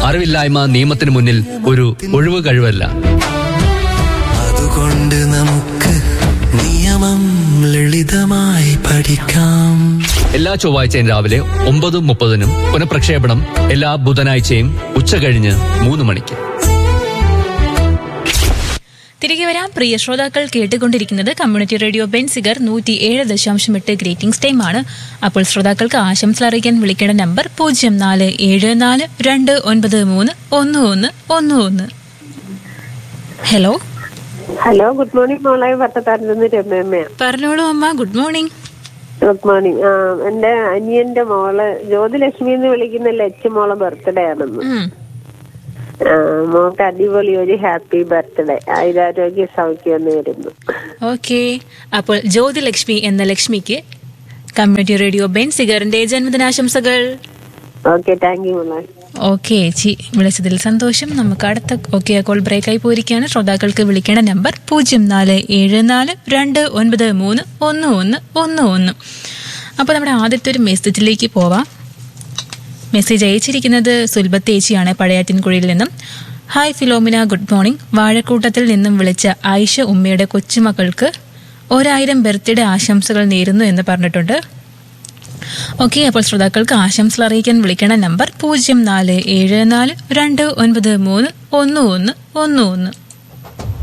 അറിവില്ലായ്മ നിയമത്തിന് മുന്നിൽ ഒരു ഒഴിവ് കഴിവല്ല അതുകൊണ്ട് നമുക്ക് നിയമം ലളിതമായി പഠിക്കാം എല്ലാ ചൊവ്വാഴ്ചയും രാവിലെ ഒമ്പത് മുപ്പതിനും പുനഃപ്രക്ഷേപണം എല്ലാ ബുധനാഴ്ചയും ഉച്ച കഴിഞ്ഞ് മൂന്ന് മണിക്ക് തിരികെ വരാം പ്രിയ ശ്രോതാക്കൾ കേട്ടുകൊണ്ടിരിക്കുന്നത് കമ്മ്യൂണിറ്റി റേഡിയോ ബെൻസിഗർ നൂറ്റി ഏഴ് ദശാംശം എട്ട് ഗ്രീറ്റിംഗ്സ് ടൈം ആണ് അപ്പോൾ ശ്രോതാക്കൾക്ക് ആശംസ അറിയിക്കാൻ വിളിക്കേണ്ട നമ്പർ പൂജ്യം നാല് ഏഴ് നാല് രണ്ട് ഒൻപത് മൂന്ന് ഒന്ന് ഒന്ന് ഒന്ന് ഒന്ന് ഹലോ ഹലോ ഗുഡ് മോർണിംഗ് മോളെ വട്ടത്താരിൽ നിന്ന് രമ്യമ്മയാ പറഞ്ഞോളൂ അമ്മ ഗുഡ് മോർണിംഗ് ഗുഡ് മോർണിംഗ് ആ എന്റെ അനിയന്റെ മോള് ജ്യോതിലക്ഷ്മി എന്ന് വിളിക്കുന്ന ലച്ച് മോളെ ബർത്ത്ഡേ ആണെന്ന് ഉം. ആ, മോൾക്ക് അടിപൊളി ഒരു ഹാപ്പി ബർത്ത്ഡേ ആയുരാരോഗ്യ സൗഖ്യം എന്ന് വരുന്നു ഓക്കെ അപ്പോൾ ജ്യോതിലക്ഷ്മി എന്ന ലക്ഷ്മിക്ക് കമ്മ്യൂണിറ്റി റേഡിയോ ബെൻസിഗറിന്റെ ജന്മദിനാശംസകൾ ഓക്കെ താങ്ക് യു മോളെ ഓക്കെ ചേച്ചി വിളിച്ചതിൽ സന്തോഷം നമുക്ക് അടുത്ത ഓക്കെ കോൾ ബ്രേക്കായി പോയിരിക്കുകയാണ് ശ്രോതാക്കൾക്ക് വിളിക്കേണ്ട നമ്പർ പൂജ്യം നാല് ഏഴ് നാല് രണ്ട് ഒൻപത് മൂന്ന് ഒന്ന് ഒന്ന് ഒന്ന് ഒന്ന് അപ്പോൾ നമ്മുടെ ആദ്യത്തെ ഒരു മെസ്സേജിലേക്ക് പോവാം മെസ്സേജ് അയച്ചിരിക്കുന്നത് സുൽബത്ത് ചേച്ചിയാണ് പഴയാറ്റിൻകുഴിയിൽ നിന്നും ഹായ് ഫിലോമിന ഗുഡ് മോർണിംഗ് വാഴക്കൂട്ടത്തിൽ നിന്നും വിളിച്ച ആയിഷ ഉമ്മയുടെ കൊച്ചുമക്കൾക്ക് ഒരായിരം ബർത്ത്ഡേ ആശംസകൾ നേരുന്നു എന്ന് പറഞ്ഞിട്ടുണ്ട് ഓക്കെ അപ്പോൾ ശ്രോതാക്കൾക്ക് ആശംസകൾ അറിയിക്കാൻ വിളിക്കേണ്ട നമ്പർ പൂജ്യം നാല് ഏഴ് നാല് രണ്ട് ഒൻപത് മൂന്ന് ഒന്ന് ഒന്ന് ഒന്ന് ഒന്ന്